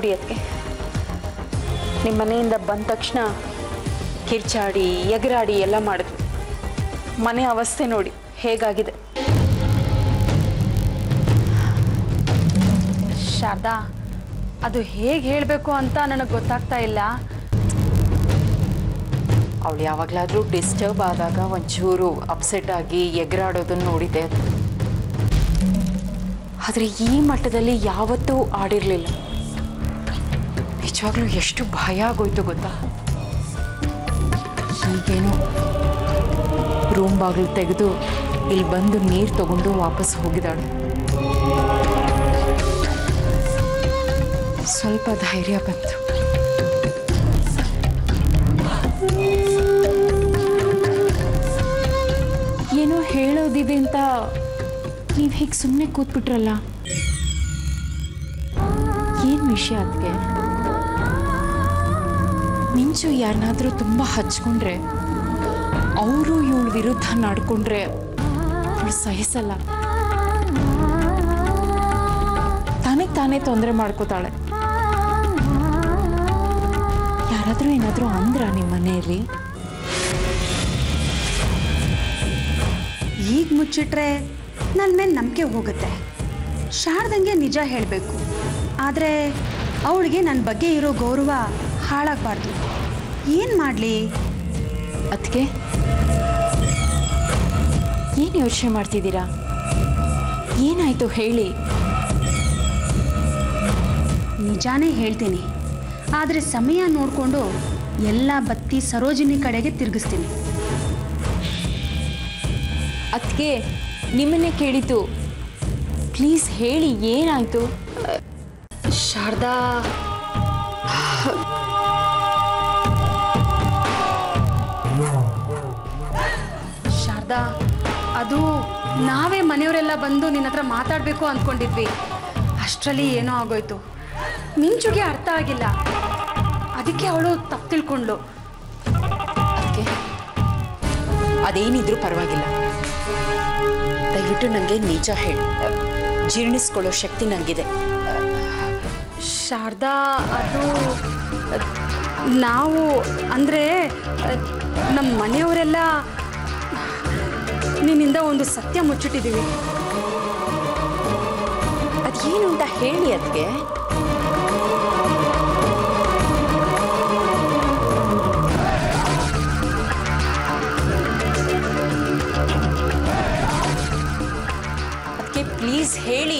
ನೋಡಿ ಅದಕ್ಕೆ ನಿಮ್ಮ ಮನೆಯಿಂದ ಬಂದ ತಕ್ಷಣ ಕಿರ್ಚಾಡಿ ಎಗರಾಡಿ ಎಲ್ಲ ಮಾಡಿದ್ವಿ ಮನೆ ಅವಸ್ಥೆ ನೋಡಿ ಹೇಗಾಗಿದೆ ಶಾರದಾ ಅದು ಹೇಗೆ ಹೇಳಬೇಕು ಅಂತ ನನಗೆ ಗೊತ್ತಾಗ್ತಾ ಇಲ್ಲ ಅವಳು ಯಾವಾಗಲಾದರೂ ಡಿಸ್ಟರ್ಬ್ ಆದಾಗ ಒಂಚೂರು ಅಪ್ಸೆಟ್ ಆಗಿ ಎಗರಾಡೋದನ್ನು ನೋಡಿದ್ದೆ ಆದರೆ ಈ ಮಟ್ಟದಲ್ಲಿ ಯಾವತ್ತೂ ಆಡಿರಲಿಲ್ಲ ನಿಜವಾಗ್ಲೂ ಎಷ್ಟು ಭಯ ಆಗೋಯ್ತು ಗೊತ್ತಾ ಈಗೇನು ರೂಮ್ ಬಾಗಿಲು ತೆಗೆದು ಇಲ್ಲಿ ಬಂದು ನೀರು ತಗೊಂಡು ವಾಪಸ್ ಹೋಗಿದ್ದಾಳೆ ಸ್ವಲ್ಪ ಧೈರ್ಯ ಬಂತು ಏನೋ ಹೇಳೋದಿದೆ ಅಂತ ನೀವು ಹೀಗೆ ಸುಮ್ಮನೆ ಕೂತ್ಬಿಟ್ರಲ್ಲ ಏನು ವಿಷಯ ಅದಕ್ಕೆ ಮಿಂಚು ಯಾರನ್ನಾದ್ರೂ ತುಂಬ ಹಚ್ಕೊಂಡ್ರೆ ಅವರು ಇವಳ ವಿರುದ್ಧ ನಡ್ಕೊಂಡ್ರೆ ಅವಳು ಸಹಿಸಲ್ಲ ತಾನೇ ತಾನೇ ತೊಂದರೆ ಮಾಡ್ಕೋತಾಳೆ ಯಾರಾದರೂ ಏನಾದರೂ ಅಂದ್ರ ನಿಮ್ಮ ಮನೆಯಲ್ಲಿ ಈಗ ಮುಚ್ಚಿಟ್ರೆ ನನ್ನ ಮೇಲೆ ನಂಬಿಕೆ ಹೋಗುತ್ತೆ ಶಾರದಂಗೆ ನಿಜ ಹೇಳಬೇಕು ಆದರೆ ಅವಳಿಗೆ ನನ್ನ ಬಗ್ಗೆ ಇರೋ ಗೌರವ ಹಾಳಾಗಬಾರ್ದು ಏನು ಮಾಡಲಿ ಅದಕ್ಕೆ ಏನು ಯೋಚನೆ ಮಾಡ್ತಿದ್ದೀರಾ ಏನಾಯ್ತು ಹೇಳಿ ನಿಜಾನೇ ಹೇಳ್ತೀನಿ ಆದರೆ ಸಮಯ ನೋಡಿಕೊಂಡು ಎಲ್ಲ ಬತ್ತಿ ಸರೋಜಿನಿ ಕಡೆಗೆ ತಿರುಗಿಸ್ತೀನಿ ಅದಕ್ಕೆ ನಿಮ್ಮನ್ನೇ ಕೇಳಿತು ಪ್ಲೀಸ್ ಹೇಳಿ ಏನಾಯ್ತು ಶಾರದಾ ಶಾರದಾ ಅದು ನಾವೇ ಮನೆಯವರೆಲ್ಲ ಬಂದು ನಿನ್ನ ಹತ್ರ ಮಾತಾಡಬೇಕು ಅಂದ್ಕೊಂಡಿದ್ವಿ ಅಷ್ಟರಲ್ಲಿ ಏನೋ ಆಗೋಯ್ತು ಮಿಂಚುಗೆ ಅರ್ಥ ಆಗಿಲ್ಲ ಅದಕ್ಕೆ ಅವಳು ತಪ್ಪು ತಿಳ್ಕೊಂಡ್ಳು ಅದಕ್ಕೆ ಅದೇನಿದ್ರೂ ಪರವಾಗಿಲ್ಲ ದಯವಿಟ್ಟು ನನಗೆ ನಿಜ ಹೇಳಿ ಜೀರ್ಣಿಸ್ಕೊಳ್ಳೋ ಶಕ್ತಿ ನನಗಿದೆ ಶಾರದಾ ಅದು ಅದ್, ನಾವು ಅಂದರೆ ನಮ್ಮ ಮನೆಯವರೆಲ್ಲ ನಿನ್ನಿಂದ ಒಂದು ಸತ್ಯ ಮುಚ್ಚಿಟ್ಟಿದ್ದೀವಿ ಅದೇನು ಅಂತ ಹೇಳಿ ಅದಕ್ಕೆ ಅದಕ್ಕೆ ಪ್ಲೀಸ್ ಹೇಳಿ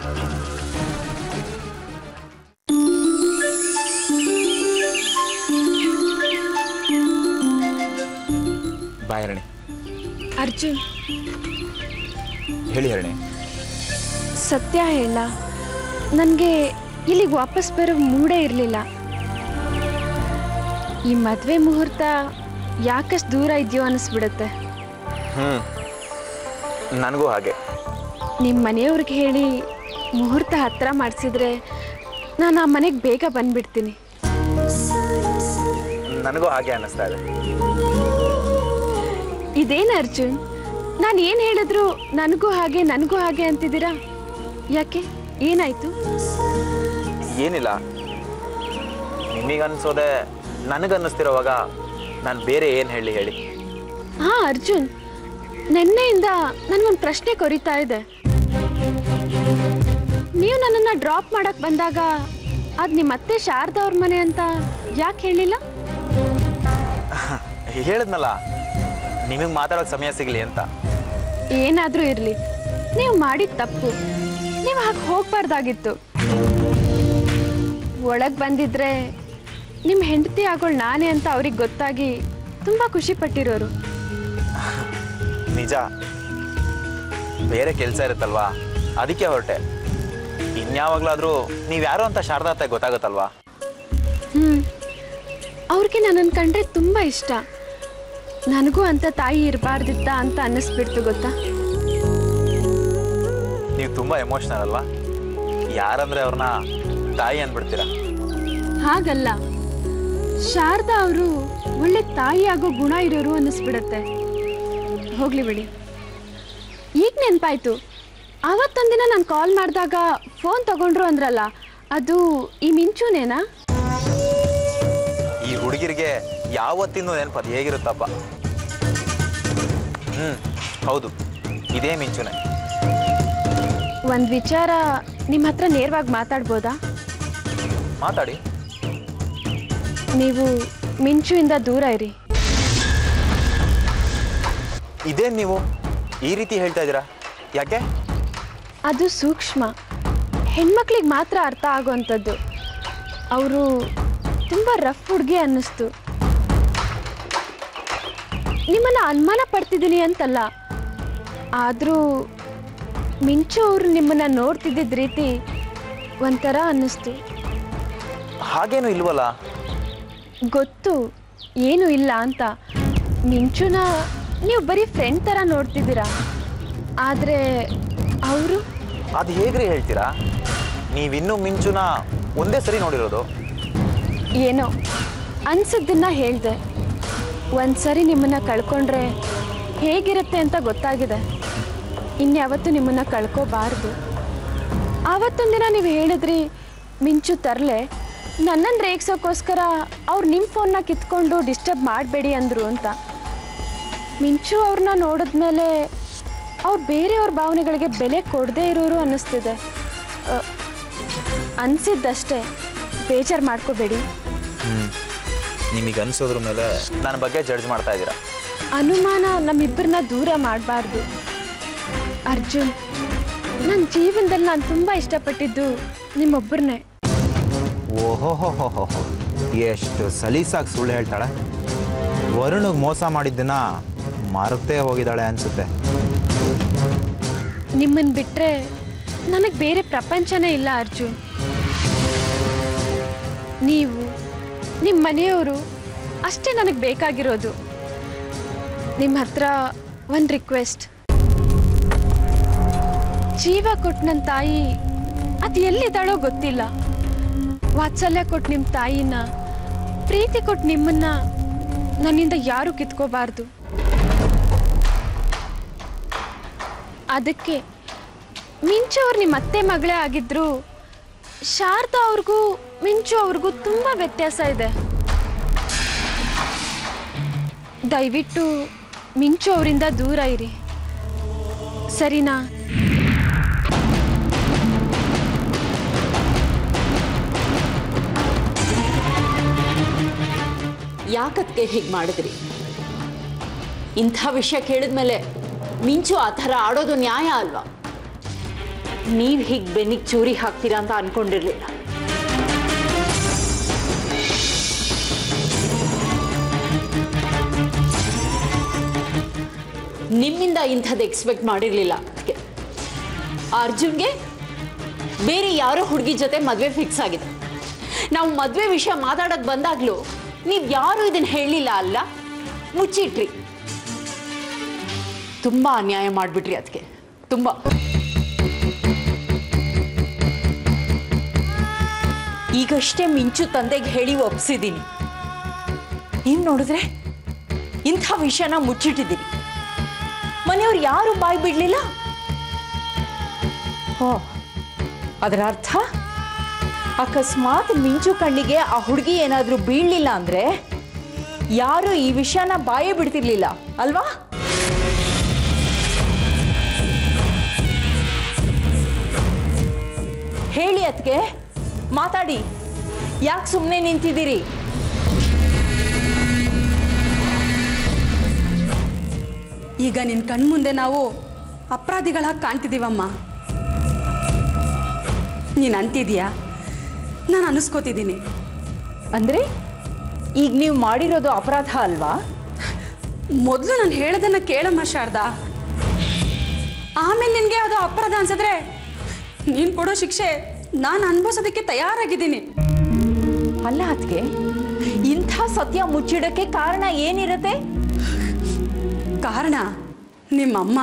ಬಾಯ್ ಹರಣಿ ಅರ್ಜುನ್ ಹೇಳಿ ಹರಣಿ ಸತ್ಯ ಹೇಳ ನನಗೆ ಇಲ್ಲಿಗೆ ವಾಪಸ್ ಬರೋ ಮೂಡೇ ಇರಲಿಲ್ಲ ಈ ಮದುವೆ ಮುಹೂರ್ತ ಯಾಕಷ್ಟು ದೂರ ಇದೆಯೋ ಅನಿಸ್ಬಿಡುತ್ತೆ ಹ್ಞೂ ನನಗೂ ಹಾಗೆ ನಿಮ್ಮ ಮನೆಯವ್ರಿಗೆ ಹೇಳಿ ಮುಹೂರ್ತ ಹತ್ರ ಮಾಡಿಸಿದ್ರೆ ನಾನು ಆ ಮನೆಗೆ ಬೇಗ ಬಂದ್ಬಿಡ್ತೀನಿ ನನಗೂ ಹಾಗೆ ಅನ್ನಿಸ್ತಾ ಇದೆ ಇದೇನು ಅರ್ಜುನ್ ನಾನು ಏನು ಹೇಳಿದ್ರು ನನಗೂ ಹಾಗೆ ನನಗೂ ಹಾಗೆ ಅಂತಿದ್ದೀರಾ ಯಾಕೆ ಏನಾಯ್ತು ಏನಿಲ್ಲ ನಿಮಗನ್ಸೋದೆ ನನಗನ್ನಿಸ್ತಿರೋವಾಗ ನಾನು ಬೇರೆ ಏನು ಹೇಳಿ ಹೇಳಿ ಹಾ ಅರ್ಜುನ್ ನಿನ್ನೆಯಿಂದ ನನ್ಗೊಂದು ಪ್ರಶ್ನೆ ಕೊರಿತಾ ಇದೆ ನೀವು ನನ್ನನ್ನ ಡ್ರಾಪ್ ಮಾಡಕ್ ಬಂದಾಗ ಅದ್ ನಿಮ್ಮ ಅತ್ತೆ ಶಾರದಾ ಅವ್ರ ಮನೆ ಅಂತ ಯಾಕೆ ಹೇಳಿಲ್ಲ ಹೇಳಿದ್ನಲ್ಲ ನಿಮಗೆ ಮಾತಾಡೋಕೆ ಸಮಯ ಸಿಗಲಿ ಅಂತ ಏನಾದ್ರೂ ಇರ್ಲಿ ನೀವು ಮಾಡಿದ ತಪ್ಪು ನೀವು ಹಾಗೆ ಹೋಗ್ಬಾರ್ದಾಗಿತ್ತು ಒಳಗ್ ಬಂದಿದ್ರೆ ನಿಮ್ಮ ಹೆಂಡತಿ ಆಗೋಳ್ ನಾನೇ ಅಂತ ಅವ್ರಿಗೆ ಗೊತ್ತಾಗಿ ತುಂಬಾ ಖುಷಿ ಪಟ್ಟಿರೋರು ನಿಜ ಬೇರೆ ಕೆಲಸ ಇರುತ್ತಲ್ವಾ ಅದಕ್ಕೆ ಹೊರಟೆ ಇನ್ಯಾವಾಗಲಾದರೂ ನೀವು ಯಾರು ಅಂತ ಶಾರದಾ ಅತ್ತೆ ಗೊತ್ತಾಗುತ್ತಲ್ವಾ ಹ್ಮ್ ಅವ್ರಿಗೆ ನನ್ನನ್ನು ಕಂಡ್ರೆ ತುಂಬಾ ಇಷ್ಟ ನನಗೂ ಅಂತ ತಾಯಿ ಇರಬಾರ್ದಿತ್ತ ಅಂತ ಅನ್ನಿಸ್ಬಿಡ್ತು ಗೊತ್ತಾ ನೀವು ತುಂಬ ಎಮೋಷ್ನಲ್ ಅಲ್ವಾ ಯಾರಂದ್ರೆ ಅವ್ರನ್ನ ತಾಯಿ ಅಂದ್ಬಿಡ್ತೀರಾ ಹಾಗಲ್ಲ ಶಾರದಾ ಅವರು ಒಳ್ಳೆ ತಾಯಿ ಆಗೋ ಗುಣ ಇರೋರು ಅನ್ನಿಸ್ಬಿಡತ್ತೆ ಹೋಗ್ಲಿ ಬಿಡಿ ಈಗ ನೆನಪಾಯ್ತು ಅವತ್ತೊಂದಿನ ನಾನು ಕಾಲ್ ಮಾಡಿದಾಗ ಫೋನ್ ತಗೊಂಡ್ರು ಅಂದ್ರಲ್ಲ ಅದು ಈ ಮಿಂಚುನೇನಾ ಈ ಹುಡುಗಿರಿಗೆ ಯಾವತ್ತಿಂದು ನೆನಪದು ಹೇಗಿರುತ್ತಪ್ಪ ಹ್ಞೂ ಹೌದು ಇದೇ ಮಿಂಚುನೆ ಒಂದು ವಿಚಾರ ನಿಮ್ಮ ಹತ್ರ ನೇರವಾಗಿ ಮಾತಾಡ್ಬೋದಾ ಮಾತಾಡಿ ನೀವು ಮಿಂಚುಯಿಂದ ದೂರ ಇರಿ ಇದೇನು ನೀವು ಈ ರೀತಿ ಹೇಳ್ತಾ ಇದ್ದೀರಾ ಯಾಕೆ ಅದು ಸೂಕ್ಷ್ಮ ಹೆಣ್ಮಕ್ಳಿಗೆ ಮಾತ್ರ ಅರ್ಥ ಆಗೋವಂಥದ್ದು ಅವರು ತುಂಬ ರಫ್ ಹುಡುಗಿ ಅನ್ನಿಸ್ತು ನಿಮ್ಮನ್ನು ಅನುಮಾನ ಪಡ್ತಿದ್ದೀನಿ ಅಂತಲ್ಲ ಆದರೂ ಮಿಂಚು ಅವರು ನಿಮ್ಮನ್ನು ನೋಡ್ತಿದ್ದಿದ್ದ ರೀತಿ ಒಂಥರ ಅನ್ನಿಸ್ತು ಹಾಗೇನು ಇಲ್ವಲ್ಲ ಗೊತ್ತು ಏನು ಇಲ್ಲ ಅಂತ ಮಿಂಚುನ ನೀವು ಬರೀ ಫ್ರೆಂಡ್ ಥರ ನೋಡ್ತಿದ್ದೀರಾ ಆದರೆ ಅವರು ಅದು ಹೇಗ್ರಿ ಹೇಳ್ತೀರಾ ನೀವಿನ್ನೂ ಮಿಂಚುನ ಒಂದೇ ಸರಿ ನೋಡಿರೋದು ಏನೋ ಅನ್ಸದ್ದನ್ನ ಹೇಳಿದೆ ಒಂದ್ಸರಿ ನಿಮ್ಮನ್ನ ಕಳ್ಕೊಂಡ್ರೆ ಹೇಗಿರುತ್ತೆ ಅಂತ ಗೊತ್ತಾಗಿದೆ ಇನ್ಯಾವತ್ತೂ ನಿಮ್ಮನ್ನ ಕಳ್ಕೋಬಾರ್ದು ಆವತ್ತೊಂದಿನ ನೀವು ಹೇಳಿದ್ರಿ ಮಿಂಚು ತರಲೆ ನನ್ನನ್ನು ರೇಗ್ಸೋಕ್ಕೋಸ್ಕರ ಅವ್ರು ನಿಮ್ಮ ಫೋನ್ನ ಕಿತ್ಕೊಂಡು ಡಿಸ್ಟರ್ಬ್ ಮಾಡಬೇಡಿ ಅಂದರು ಅಂತ ಮಿಂಚು ಅವ್ರನ್ನ ನೋಡಿದ್ಮೇಲೆ ಅವ್ರು ಬೇರೆಯವ್ರ ಭಾವನೆಗಳಿಗೆ ಬೆಲೆ ಕೊಡದೇ ಇರೋರು ಅನ್ನಿಸ್ತಿದೆ ಅ, ಅನ್ಸಿದ್ದಷ್ಟೇ ಬೇಜಾರು ಮಾಡ್ಕೋಬೇಡಿ ನಿಮಗೆ ಅನ್ಸೋದ್ರ ಮೇಲೆ ನನ್ನ ಬಗ್ಗೆ ಜಡ್ಜ್ ಮಾಡ್ತಾ ಇದ್ದೀರಾ ಅನುಮಾನ ನಮ್ಮಿಬ್ಬರನ್ನ ದೂರ ಮಾಡಬಾರ್ದು ಅರ್ಜುನ್ ನನ್ನ ಜೀವನದಲ್ಲಿ ನಾನು ತುಂಬ ಇಷ್ಟಪಟ್ಟಿದ್ದು ನಿಮ್ಮೊಬ್ಬರನ್ನೇ ಓಹೋಹೋಹೋಹೋ ಎಷ್ಟು ಸಲೀಸಾಗಿ ಸುಳ್ಳು ಹೇಳ್ತಾಳೆ ವರುಣಿಗೆ ಮೋಸ ಮಾಡಿದ್ದನ್ನ ಮರೆತೇ ಹೋಗಿದ್ದಾಳೆ ಅನ್ಸುತ್ತೆ ನಿಮ್ಮನ್ನು ಬಿಟ್ಟರೆ ನನಗೆ ಬೇರೆ ಪ್ರಪಂಚನೇ ಇಲ್ಲ ಅರ್ಜುನ್ ನೀವು ನಿಮ್ಮ ಮನೆಯವರು ಅಷ್ಟೇ ನನಗೆ ಬೇಕಾಗಿರೋದು ನಿಮ್ಮ ಹತ್ರ ಒಂದು ರಿಕ್ವೆಸ್ಟ್ ಜೀವ ಕೊಟ್ಟು ನನ್ನ ತಾಯಿ ಅದು ಎಲ್ಲಿದ್ದಾಳೋ ಗೊತ್ತಿಲ್ಲ ವಾತ್ಸಲ್ಯ ಕೊಟ್ಟು ನಿಮ್ಮ ತಾಯಿನ ಪ್ರೀತಿ ಕೊಟ್ಟು ನಿಮ್ಮನ್ನ ನನ್ನಿಂದ ಯಾರೂ ಕಿತ್ಕೋಬಾರ್ದು ಅದಕ್ಕೆ ಮಿಂಚು ಅವ್ರು ನಿಮ್ಮ ಅತ್ತೆ ಮಗಳೇ ಆಗಿದ್ರು ಶಾರದಾ ಅವ್ರಿಗೂ ಮಿಂಚು ಅವ್ರಿಗೂ ತುಂಬ ವ್ಯತ್ಯಾಸ ಇದೆ ದಯವಿಟ್ಟು ಮಿಂಚು ಅವರಿಂದ ದೂರ ಇರಿ ಸರಿನಾ ಯಾಕಕ್ಕೆ ಹೀಗೆ ಮಾಡಿದ್ರಿ ಇಂಥ ವಿಷಯ ಕೇಳಿದ್ಮೇಲೆ ಮಿಂಚು ಆ ಥರ ಆಡೋದು ನ್ಯಾಯ ಅಲ್ವಾ ನೀವು ಹೀಗೆ ಬೆನ್ನಿಗೆ ಚೂರಿ ಹಾಕ್ತೀರಾ ಅಂತ ಅನ್ಕೊಂಡಿರ್ಲಿಲ್ಲ ನಿಮ್ಮಿಂದ ಇಂಥದ್ದು ಎಕ್ಸ್ಪೆಕ್ಟ್ ಮಾಡಿರಲಿಲ್ಲ ಅದಕ್ಕೆ ಅರ್ಜುನ್ಗೆ ಬೇರೆ ಯಾರೋ ಹುಡುಗಿ ಜೊತೆ ಮದುವೆ ಫಿಕ್ಸ್ ಆಗಿದೆ ನಾವು ಮದುವೆ ವಿಷಯ ಮಾತಾಡೋಕೆ ಬಂದಾಗಲೂ ನೀವು ಯಾರು ಇದನ್ನು ಹೇಳಲಿಲ್ಲ ಅಲ್ಲ ಮುಚ್ಚಿಟ್ರಿ ತುಂಬ ಅನ್ಯಾಯ ಮಾಡಿಬಿಟ್ರಿ ಅದಕ್ಕೆ ತುಂಬ ಈಗಷ್ಟೇ ಮಿಂಚು ತಂದೆಗೆ ಹೇಳಿ ಒಪ್ಸಿದ್ದೀನಿ ನೀವು ನೋಡಿದ್ರೆ ಇಂಥ ವಿಷಯನ ಮುಚ್ಚಿಟ್ಟಿದ್ದೀರಿ ಮನೆಯವ್ರು ಯಾರು ಬಾಯಿ ಬಿಡಲಿಲ್ಲ ಓ ಅದರ ಅರ್ಥ ಅಕಸ್ಮಾತ್ ಮಿಂಚು ಕಣ್ಣಿಗೆ ಆ ಹುಡುಗಿ ಏನಾದರೂ ಬೀಳಲಿಲ್ಲ ಅಂದ್ರೆ ಯಾರು ಈ ವಿಷಯನ ಬಾಯೇ ಬಿಡ್ತಿರ್ಲಿಲ್ಲ ಅಲ್ವಾ ಹೇಳಿ ಅದಕ್ಕೆ ಮಾತಾಡಿ ಯಾಕೆ ಸುಮ್ಮನೆ ನಿಂತಿದ್ದೀರಿ ಈಗ ನಿನ್ನ ಕಣ್ಮುಂದೆ ನಾವು ಅಪರಾಧಿಗಳಾಗಿ ಕಾಣ್ತಿದ್ದೀವಮ್ಮ ನೀನು ಅಂತಿದ್ಯಾ ನಾನು ಅನಿಸ್ಕೋತಿದ್ದೀನಿ ಅಂದ್ರೆ ಈಗ ನೀವು ಮಾಡಿರೋದು ಅಪರಾಧ ಅಲ್ವಾ ಮೊದಲು ನಾನು ಹೇಳೋದನ್ನ ಕೇಳಮ್ಮ ಶಾರದಾ ಆಮೇಲೆ ನಿನಗೆ ಅದು ಅಪರಾಧ ಅನ್ಸಿದ್ರೆ ನೀನು ಕೊಡೋ ಶಿಕ್ಷೆ ನಾನು ಅನುಭವಿಸೋದಕ್ಕೆ ತಯಾರಾಗಿದ್ದೀನಿ ಅಲ್ಲ ಅದಕ್ಕೆ ಇಂಥ ಸತ್ಯ ಮುಚ್ಚಿಡಕ್ಕೆ ಕಾರಣ ಏನಿರುತ್ತೆ ಕಾರಣ ನಿಮ್ಮಮ್ಮ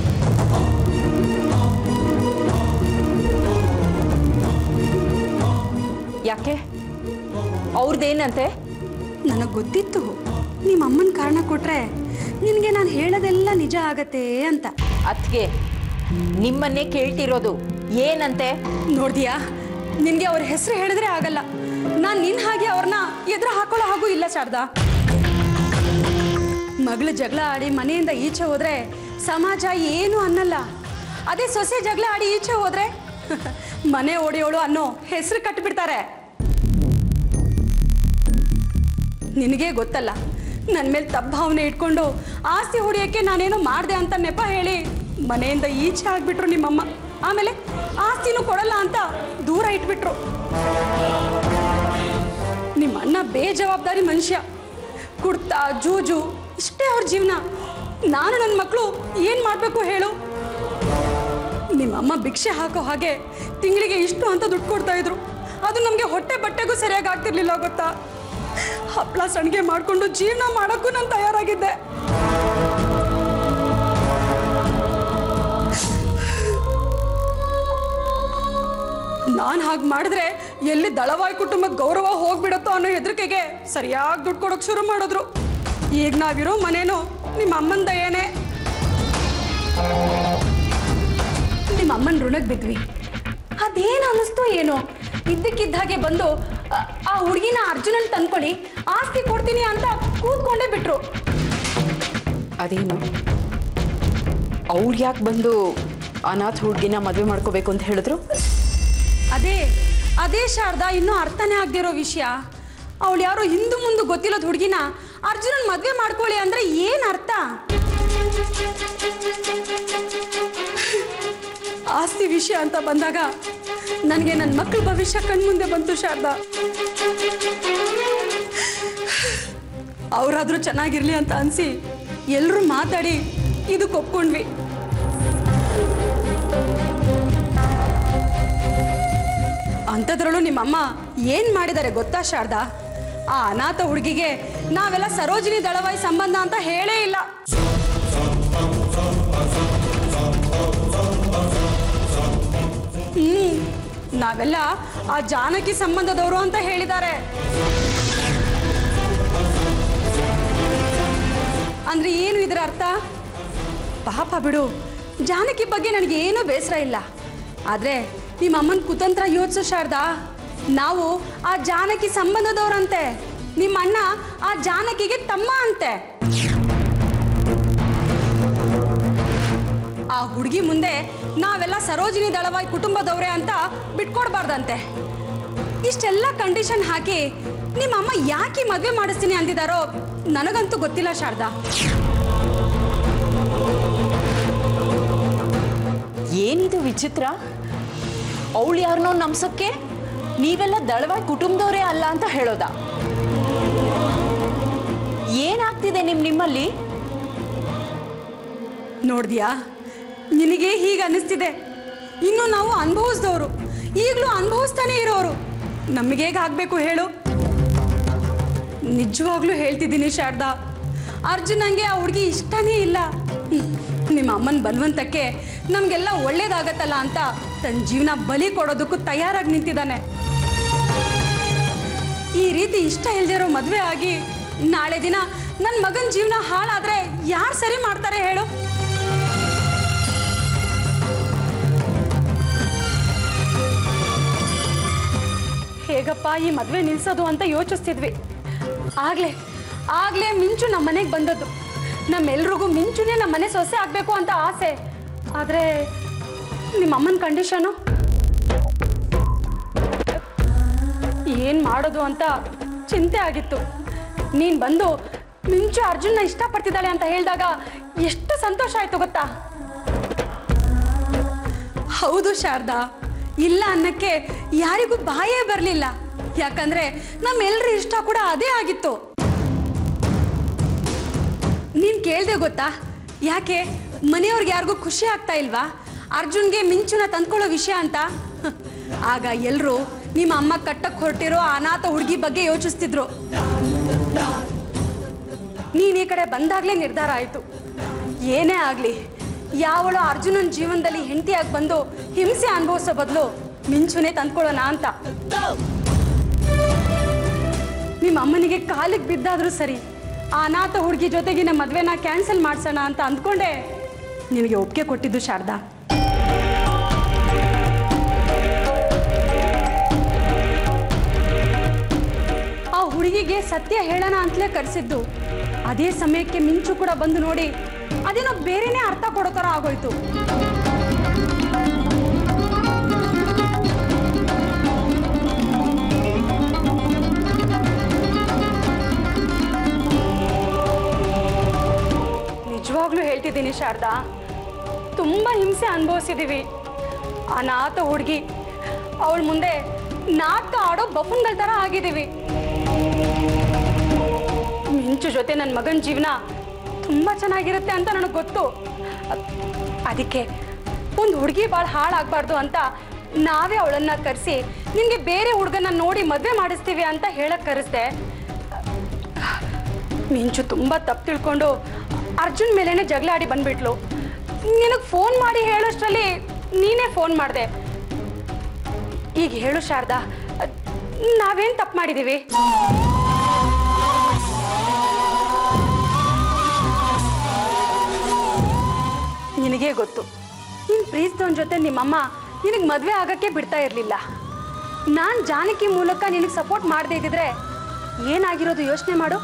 ಯಾಕೆ ಅವ್ರದ್ದೇನಂತೆ ನನಗೆ ಗೊತ್ತಿತ್ತು ನಿಮ್ಮ ಅಮ್ಮನ ಕಾರಣ ಕೊಟ್ರೆ ನಿನಗೆ ನಾನು ಹೇಳೋದೆಲ್ಲ ನಿಜ ಆಗತ್ತೆ ಅಂತ ಅದಕ್ಕೆ ನಿಮ್ಮನ್ನೇ ಕೇಳ್ತಿರೋದು ಏನಂತೆ ನೋಡ್ದಿಯಾ ನಿನಗೆ ಅವ್ರ ಹೆಸರು ಹೇಳಿದ್ರೆ ಆಗಲ್ಲ ನಾನು ನಿನ್ನ ಹಾಗೆ ಅವ್ರನ್ನ ಎದುರು ಹಾಕೊಳ್ಳೋ ಹಾಗೂ ಇಲ್ಲ ಶಾರದಾ ಮಗಳು ಜಗಳ ಆಡಿ ಮನೆಯಿಂದ ಈಚೆ ಹೋದ್ರೆ ಸಮಾಜ ಏನು ಅನ್ನಲ್ಲ ಅದೇ ಸೊಸೆ ಜಗಳ ಆಡಿ ಈಚೆ ಹೋದ್ರೆ ಮನೆ ಒಡೆಯೋಳು ಅನ್ನೋ ಹೆಸರು ಕಟ್ಟಿಬಿಡ್ತಾರೆ ನಿನಗೆ ಗೊತ್ತಲ್ಲ ನನ್ನ ಮೇಲೆ ತಬ್ಬಾವನೆ ಇಟ್ಕೊಂಡು ಆಸ್ತಿ ಹೊಡಿಯೋಕ್ಕೆ ನಾನೇನೋ ಮಾಡಿದೆ ಅಂತ ನೆಪ ಹೇಳಿ ಮನೆಯಿಂದ ಈಚೆ ಆಗ್ಬಿಟ್ರು ನಿಮ್ಮಮ್ಮ ಆಮೇಲೆ ಆಸ್ತಿನೂ ಕೊಡಲ್ಲ ಅಂತ ದೂರ ಇಟ್ಬಿಟ್ರು ನಿಮ್ಮ ಅಣ್ಣ ಬೇಜವಾಬ್ದಾರಿ ಮನುಷ್ಯ ಕುಡ್ತಾ ಜೂಜು ಇಷ್ಟೇ ಅವ್ರ ಜೀವನ ನಾನು ನನ್ನ ಮಕ್ಕಳು ಏನು ಮಾಡಬೇಕು ಹೇಳು ನಿಮ್ಮಮ್ಮ ಭಿಕ್ಷೆ ಹಾಕೋ ಹಾಗೆ ತಿಂಗಳಿಗೆ ಇಷ್ಟು ಅಂತ ದುಡ್ಡು ಕೊಡ್ತಾ ಇದ್ರು ಅದು ನಮಗೆ ಹೊಟ್ಟೆ ಬಟ್ಟೆಗೂ ಸರಿಯಾಗಿ ಆಗ್ತಿರ್ಲಿಲ್ಲ ಗೊತ್ತಾ ಹಪ್ಪಳ ಸಣ್ಗೆ ಮಾಡಿಕೊಂಡು ಜೀವನ ಮಾಡೋಕ್ಕೂ ನಾನು ತಯಾರಾಗಿದ್ದೆ ನಾನು ಹಾಗೆ ಮಾಡಿದ್ರೆ ಎಲ್ಲಿ ದಳವಾಯಿ ಕುಟುಂಬದ ಗೌರವ ಹೋಗ್ಬಿಡುತ್ತೋ ಅನ್ನೋ ಹೆದರಿಕೆಗೆ ಸರಿಯಾಗಿ ದುಡ್ಡು ಕೊಡೋಕೆ ಶುರು ಮಾಡಿದ್ರು ಈಗ ನಾವಿರೋ ಮನೇನು ನಿಮ್ಮ ಅಮ್ಮನ ದಯೇನೆ ನಿಮ್ಮ ಅಮ್ಮನ ಋಣಕ್ಕೆ ಬಿದ್ವಿ ಅದೇನು ಅನ್ನಿಸ್ತು ಏನೋ ಇದ್ದಕ್ಕಿದ್ದ ಹಾಗೆ ಬಂದು ಆ- ಆ ಹುಡುಗಿನ ಅರ್ಜುನನ್ ತಂದ್ಕೊಳ್ಳಿ ಆಸ್ತಿ ಕೊಡ್ತೀನಿ ಅಂತ ಕೂತ್ಕೊಂಡೇ ಬಿಟ್ರು ಅದೇನು ಅವ್ರು ಯಾಕೆ ಬಂದು ಅನಾಥ ಹುಡುಗಿನ ಮದುವೆ ಮಾಡ್ಕೋಬೇಕು ಅಂತ ಹೇಳಿದ್ರು ಅದೇ ಅದೇ ಶಾರದಾ ಇನ್ನೂ ಅರ್ಥನೇ ಆಗದಿರೋ ವಿಷಯ ಅವಳು ಯಾರೋ ಹಿಂದು ಮುಂದೆ ಗೊತ್ತಿಲ್ಲದ ಹುಡುಗಿನ ಅರ್ಜುನನ್ ಮದ್ವೆ ಮಾಡ್ಕೊಳ್ಳಿ ಅಂದ್ರೆ ಏನ್ ಅರ್ಥ ಆಸ್ತಿ ವಿಷಯ ಅಂತ ಬಂದಾಗ ನನಗೆ ನನ್ನ ಮಕ್ಕಳ ಭವಿಷ್ಯ ಕಣ್ಮುಂದೆ ಬಂತು ಶಾರದಾ ಅವರಾದ್ರೂ ಚೆನ್ನಾಗಿರ್ಲಿ ಅಂತ ಅನ್ಸಿ ಎಲ್ಲರೂ ಮಾತಾಡಿ ಇದಕ್ಕೆ ಒಪ್ಕೊಂಡ್ವಿ ಅಂಥದ್ರಲ್ಲೂ ನಿಮ್ಮಮ್ಮ ಏನ್ ಮಾಡಿದ್ದಾರೆ ಗೊತ್ತಾ ಶಾರದಾ ಆ ಅನಾಥ ಹುಡುಗಿಗೆ ನಾವೆಲ್ಲ ಸರೋಜಿನಿ ದಳವಾಯಿ ಸಂಬಂಧ ಅಂತ ಹೇಳೇ ಇಲ್ಲ ಹ್ಮ್ ನಾವೆಲ್ಲ ಆ ಜಾನಕಿ ಸಂಬಂಧದವರು ಅಂತ ಹೇಳಿದ್ದಾರೆ ಅಂದ್ರೆ ಏನು ಇದರ ಅರ್ಥ ಪಾಪ ಬಿಡು ಜಾನಕಿ ಬಗ್ಗೆ ನನಗೆ ಏನೂ ಬೇಸರ ಇಲ್ಲ ಆದ್ರೆ ನಿಮ್ಮ ಅಮ್ಮನ ಕುತಂತ್ರ ಯೋಚಿಸು ಶಾರದಾ ನಾವು ಆ ಜಾನಕಿ ಸಂಬಂಧದವ್ರಂತೆ ನಿಮ್ಮ ಅಣ್ಣ ಆ ಜಾನಕಿಗೆ ತಮ್ಮ ಅಂತೆ ಆ ಹುಡುಗಿ ಮುಂದೆ ನಾವೆಲ್ಲ ಸರೋಜಿನಿ ದಳವಾಯಿ ಕುಟುಂಬದವ್ರೆ ಅಂತ ಬಿಟ್ಕೊಡ್ಬಾರ್ದಂತೆ ಇಷ್ಟೆಲ್ಲ ಕಂಡೀಷನ್ ಹಾಕಿ ನಿಮ್ಮಮ್ಮ ಯಾಕೆ ಮದುವೆ ಮಾಡಿಸ್ತೀನಿ ಅಂದಿದಾರೋ ನನಗಂತೂ ಗೊತ್ತಿಲ್ಲ ಶಾರದಾ ಏನಿದು ವಿಚಿತ್ರ ಅವಳು ಯಾರನ್ನೋ ನಂಬ್ಸಕ್ಕೆ ನೀವೆಲ್ಲ ದಳವಾಯಿ ಕುಟುಂಬದವರೇ ಅಲ್ಲ ಅಂತ ಹೇಳೋದಾ ಏನಾಗ್ತಿದೆ ನಿಮ್ ನಿಮ್ಮಲ್ಲಿ ನೋಡ್ದ್ಯಾ ನಿನಗೆ ಹೀಗೆ ಅನ್ನಿಸ್ತಿದೆ ಇನ್ನು ನಾವು ಅನುಭವಿಸ್ದವರು ಈಗಲೂ ಅನುಭವಿಸ್ತಾನೆ ಇರೋರು ನಮಗೆ ಹೇಗೆ ಆಗಬೇಕು ಹೇಳು ನಿಜವಾಗ್ಲೂ ಹೇಳ್ತಿದ್ದೀನಿ ಶಾರದಾ ಅರ್ಜುನಂಗೆ ಆ ಹುಡುಗಿ ಇಷ್ಟನೇ ಇಲ್ಲ ಹ್ಮ್. ನಿಮ್ಮ ಅಮ್ಮನ ಬಲವಂತಕ್ಕೆ ನಮಗೆಲ್ಲ ಒಳ್ಳೇದಾಗತ್ತಲ್ಲ ಅಂತ ತನ್ನ ಜೀವನ ಬಲಿ ಕೊಡೋದಕ್ಕೂ ತಯಾರಾಗಿ ನಿಂತಿದ್ದಾನೆ ಈ ರೀತಿ ಇಷ್ಟ ಇಲ್ದಿರೋ ಮದುವೆ ಆಗಿ ನಾಳೆ ದಿನ ನನ್ನ ಮಗನ ಜೀವನ ಹಾಳಾದ್ರೆ ಯಾರು ಸರಿ ಮಾಡ್ತಾರೆ ಹೇಳು ಹೇಗಪ್ಪ ಈ ಮದುವೆ ನಿಲ್ಸೋದು ಅಂತ ಯೋಚಿಸ್ತಿದ್ವಿ ಆಗ್ಲೇ ಆಗ್ಲೇ ಮಿಂಚು ನಮ್ಮ ಮನೆಗೆ ಬಂದದ್ದು ನಮ್ಮೆಲ್ರಿಗೂ ಮಿಂಚುನೇ ನಮ್ಮ ಮನೆ ಸೊಸೆ ಆಗಬೇಕು ಅಂತ ಆಸೆ ಆದರೆ ನಿಮ್ಮ ಅಮ್ಮನ ಕಂಡೀಷನು ಏನು ಮಾಡೋದು ಅಂತ ಚಿಂತೆ ಆಗಿತ್ತು ನೀನು ಬಂದು ಮಿಂಚು ಅರ್ಜುನ್ನ ಇಷ್ಟಪಡ್ತಿದ್ದಾಳೆ ಅಂತ ಹೇಳಿದಾಗ ಎಷ್ಟು ಸಂತೋಷ ಆಯ್ತು ಗೊತ್ತಾ ಹೌದು ಶಾರದಾ ಇಲ್ಲ ಅನ್ನಕ್ಕೆ ಯಾರಿಗೂ ಬಾಯೇ ಬರಲಿಲ್ಲ ಯಾಕಂದ್ರೆ ನಮ್ಮೆಲ್ಲರ ಇಷ್ಟ ಕೂಡ ಅದೇ ಆಗಿತ್ತು ನೀನ್ ಕೇಳ್ದೆ ಗೊತ್ತಾ ಯಾಕೆ ಮನೆಯವ್ರಿಗೆ ಯಾರಿಗೂ ಖುಷಿ ಆಗ್ತಾ ಇಲ್ವಾ ಅರ್ಜುನ್ಗೆ ಮಿಂಚುನ ತಂದ್ಕೊಳ್ಳೋ ವಿಷಯ ಅಂತ ಆಗ ಎಲ್ರು ನಿಮ್ಮ ಅಮ್ಮ ಕಟ್ಟಕ್ ಹೊರಟಿರೋ ಅನಾಥ ಹುಡುಗಿ ಬಗ್ಗೆ ಯೋಚಿಸ್ತಿದ್ರು ನೀನ್ ಈ ಕಡೆ ಬಂದಾಗ್ಲೇ ನಿರ್ಧಾರ ಆಯ್ತು ಏನೇ ಆಗ್ಲಿ ಯಾವಳು ಅರ್ಜುನನ್ ಜೀವನದಲ್ಲಿ ಹೆಂಡತಿಯಾಗಿ ಬಂದು ಹಿಂಸೆ ಅನುಭವಿಸೋ ಬದಲು ಮಿಂಚುನೆ ತಂದ್ಕೊಳ್ಳೋಣ ಅಂತ ನಿಮ್ಮ ಅಮ್ಮನಿಗೆ ಕಾಲಿಗೆ ಬಿದ್ದಾದ್ರೂ ಸರಿ ಆ ಅನಾಥ ಹುಡುಗಿ ಜೊತೆಗಿನ ಮದ್ವೆನ ಕ್ಯಾನ್ಸಲ್ ಮಾಡ್ಸೋಣ ಅಂತ ಅಂದ್ಕೊಂಡೆ ನಿನಗೆ ಒಪ್ಪಿಗೆ ಕೊಟ್ಟಿದ್ದು ಶಾರದಾ ಹುಡುಗಿಗೆ ಸತ್ಯ ಹೇಳೋಣ ಅಂತಲೇ ಕರೆಸಿದ್ದು ಅದೇ ಸಮಯಕ್ಕೆ ಮಿಂಚು ಕೂಡ ಬಂದು ನೋಡಿ ಅದೇನೋ ಬೇರೆನೇ ಅರ್ಥ ಕೊಡೋ ಥರ ಆಗೋಯ್ತು ನಿಜವಾಗ್ಲೂ ಹೇಳ್ತಿದ್ದೀನಿ ಶಾರದಾ ತುಂಬ ಹಿಂಸೆ ಅನುಭವಿಸಿದ್ದೀವಿ ಅನಾಥ ಹುಡುಗಿ ಅವಳ ಮುಂದೆ ನಾಟಕ ಆಡೋ ಬಫನ್ಗಳ ಥರ ಆಗಿದ್ದೀವಿ ಮಿಂಚು ಜೊತೆ ನನ್ನ ಮಗನ ಜೀವನ ತುಂಬ ಚೆನ್ನಾಗಿರುತ್ತೆ ಅಂತ ನನಗೆ ಗೊತ್ತು ಅ- ಅದಕ್ಕೆ ಒಂದು ಹುಡುಗಿ ಭಾಳ ಹಾಳಾಗಬಾರ್ದು ಅಂತ ನಾವೇ ಅವಳನ್ನ ಕರೆಸಿ ನಿನಗೆ ಬೇರೆ ಹುಡುಗನ ನೋಡಿ ಮದುವೆ ಮಾಡಿಸ್ತೀವಿ ಅಂತ ಹೇಳಕ್ ಕರೆಸ್ದೆ ಮಿಂಚು ತುಂಬ ತಪ್ಪು ತಿಳ್ಕೊಂಡು ಅರ್ಜುನ್ ಮೇಲೇನೆ ಜಗಳ ಆಡಿ ಬಂದ್ಬಿಟ್ಲು ನಿನಗೆ ಫೋನ್ ಮಾಡಿ ಹೇಳೋಷ್ಟರಲ್ಲಿ ನೀನೇ ಫೋನ್ ಮಾಡಿದೆ ಈಗ ಹೇಳು ಶಾರದಾ ನಾವೇನು ತಪ್ಪು ಮಾಡಿದ್ದೀವಿ ನಿನಗೇ ಗೊತ್ತು ನಿನ್ನ ಪ್ರೀತಿದವನ ಜೊತೆ ನಿಮ್ಮಮ್ಮ ನಿನಗೆ ಮದುವೆ ಆಗಕ್ಕೆ ಬಿಡ್ತಾ ಇರಲಿಲ್ಲ ನಾನು ಜಾನಕಿ ಮೂಲಕ ನಿನಗೆ ಸಪೋರ್ಟ್ ಮಾಡದೇ ಇದ್ದಿದ್ರೆ ಏನಾಗಿರೋದು ಯೋಚನೆ ಮಾಡು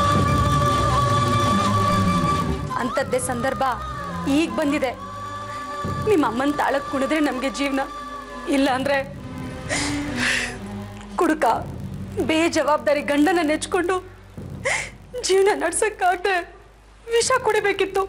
ಅಂಥದ್ದೇ ಸಂದರ್ಭ ಈಗ ಬಂದಿದೆ ನಿಮ್ಮ ಅಮ್ಮನ ತಾಳಕ್ಕೆ ಕುಣಿದ್ರೆ ನಮಗೆ ಜೀವನ ಇಲ್ಲ ಅಂದ್ರೆ ಕುಡುಕ ಬೇಜವಾಬ್ದಾರಿ ಗಂಡನ ನೆಚ್ಕೊಂಡು ಜೀವನ ನಡ್ಸಕ್ಕಾಗದೆ ವಿಷ ಕುಡಿಬೇಕಿತ್ತು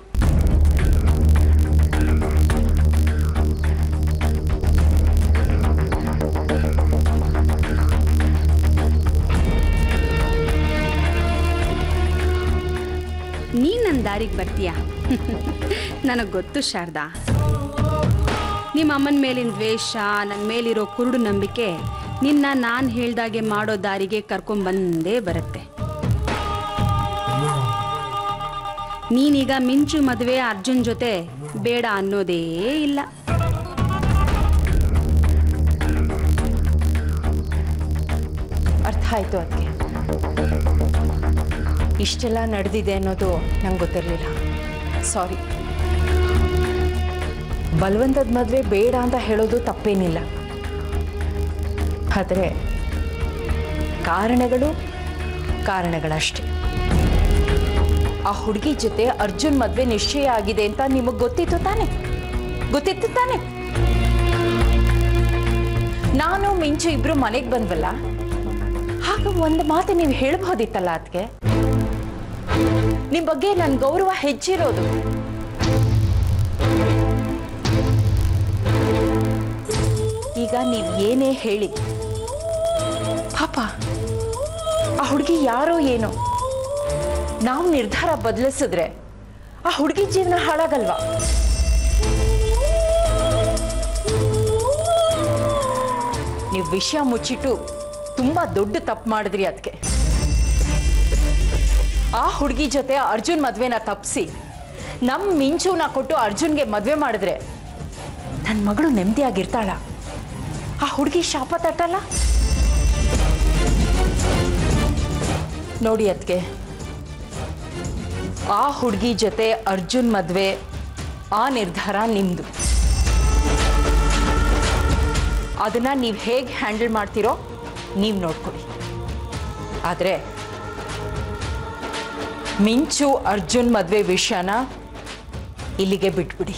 ನೀನ್ ನನ್ನ ದಾರಿಗೆ ಬರ್ತೀಯ ನನಗೆ ಗೊತ್ತು ಶಾರದಾ ನಿಮ್ಮ ಅಮ್ಮನ ಮೇಲಿನ ದ್ವೇಷ ನನ್ನ ಮೇಲಿರೋ ಕುರುಡು ನಂಬಿಕೆ ನಿನ್ನ ನಾನು ಹೇಳ್ದಾಗೆ ಮಾಡೋ ದಾರಿಗೆ ಕರ್ಕೊಂಬಂದೇ ಬರುತ್ತೆ ನೀನೀಗ ಮಿಂಚು ಮದುವೆ ಅರ್ಜುನ್ ಜೊತೆ ಬೇಡ ಅನ್ನೋದೇ ಇಲ್ಲ ಅರ್ಥ ಆಯಿತು ಅದಕ್ಕೆ ಇಷ್ಟೆಲ್ಲ ನಡೆದಿದೆ ಅನ್ನೋದು ನಂಗೆ ಗೊತ್ತಿರಲಿಲ್ಲ ಸಾರಿ ಬಲವಂತದ ಮದುವೆ ಬೇಡ ಅಂತ ಹೇಳೋದು ತಪ್ಪೇನಿಲ್ಲ ಆದರೆ ಕಾರಣಗಳು ಕಾರಣಗಳಷ್ಟೇ ಆ ಹುಡುಗಿ ಜೊತೆ ಅರ್ಜುನ್ ಮದುವೆ ನಿಶ್ಚಯ ಆಗಿದೆ ಅಂತ ನಿಮಗೆ ಗೊತ್ತಿತ್ತು ತಾನೆ ಗೊತ್ತಿತ್ತು ತಾನೆ ನಾನು ಮಿಂಚು ಇಬ್ರು ಮನೆಗೆ ಬಂದ್ವಲ್ಲ ಆಗ ಒಂದು ಮಾತು ನೀವು ಹೇಳ್ಬೋದಿತ್ತಲ್ಲ ಅದಕ್ಕೆ ನಿಮ್ ಬಗ್ಗೆ ನನ್ನ ಗೌರವ ಹೆಚ್ಚಿರೋದು ಈಗ ನೀವು ಏನೇ ಹೇಳಿ ಪಾಪ ಆ ಹುಡುಗಿ ಯಾರೋ ಏನೋ ನಾವು ನಿರ್ಧಾರ ಬದಲಿಸಿದ್ರೆ ಆ ಹುಡುಗಿ ಜೀವನ ಹಾಳಾಗಲ್ವಾ ನೀವು ವಿಷಯ ಮುಚ್ಚಿಟ್ಟು ತುಂಬಾ ದೊಡ್ಡ ತಪ್ಪು ಮಾಡಿದ್ರಿ ಅದಕ್ಕೆ ಆ ಹುಡುಗಿ ಜೊತೆ ಅರ್ಜುನ್ ಮದ್ವೆನ ತಪ್ಪಿಸಿ ನಮ್ಮ ಮಿಂಚುನ ಕೊಟ್ಟು ಅರ್ಜುನ್ಗೆ ಮದ್ವೆ ಮಾಡಿದ್ರೆ ನನ್ನ ಮಗಳು ನೆಮ್ಮದಿಯಾಗಿರ್ತಾಳ ಆ ಹುಡುಗಿ ಶಾಪ ತಟ್ಟಲ್ಲ ನೋಡಿ ಅದಕ್ಕೆ ಆ ಹುಡುಗಿ ಜೊತೆ ಅರ್ಜುನ್ ಮದ್ವೆ ಆ ನಿರ್ಧಾರ ನಿಮ್ದು ಅದನ್ನ ನೀವು ಹೇಗೆ ಹ್ಯಾಂಡಲ್ ಮಾಡ್ತೀರೋ ನೀವು ನೋಡ್ಕೊಳ್ಳಿ ಆದರೆ ಮಿಂಚು ಅರ್ಜುನ್ ಮದುವೆ ವಿಷಯನ ಇಲ್ಲಿಗೆ ಬಿಟ್ಬಿಡಿ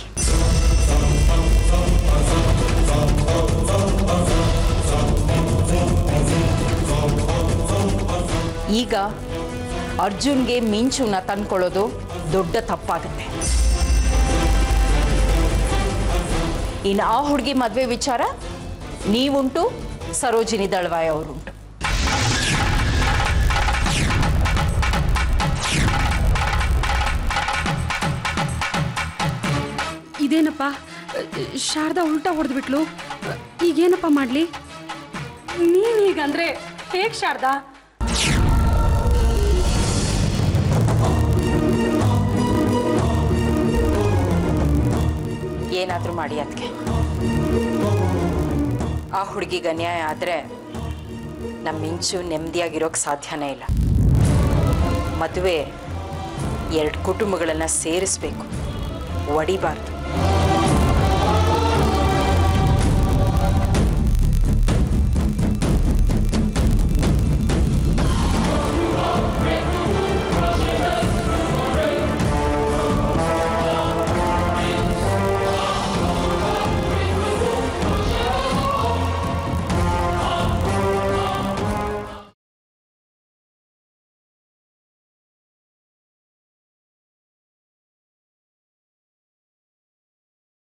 ಈಗ ಅರ್ಜುನ್ಗೆ ಮಿಂಚುನ ತಂದ್ಕೊಳ್ಳೋದು ದೊಡ್ಡ ತಪ್ಪಾಗುತ್ತೆ ಇನ್ನು ಆ ಹುಡುಗಿ ಮದುವೆ ವಿಚಾರ ನೀವುಂಟು ಸರೋಜಿನಿ ದಳವಾಯ್ ಅವರುಂಟು ಇದೇನಪ್ಪ ಶಾರದಾ ಉಲ್ಟಾ ಹೊಡೆದ್ಬಿಟ್ಲು ಈಗೇನಪ್ಪ ಮಾಡಲಿ ನೀನ್ ಹೀಗಂದ್ರೆ ಹೇಗ್ ಶಾರದಾ ಏನಾದರೂ ಮಾಡಿ ಅದಕ್ಕೆ ಆ ಹುಡುಗಿಗೆ ಅನ್ಯಾಯ ಆದರೆ ನಮ್ಮ ಮಿಂಚು ನೆಮ್ಮದಿಯಾಗಿರೋಕ್ಕೆ ಸಾಧ್ಯನೇ ಇಲ್ಲ ಮದುವೆ ಎರಡು ಕುಟುಂಬಗಳನ್ನು ಸೇರಿಸ್ಬೇಕು ಒಡಿಬಾರ್ದು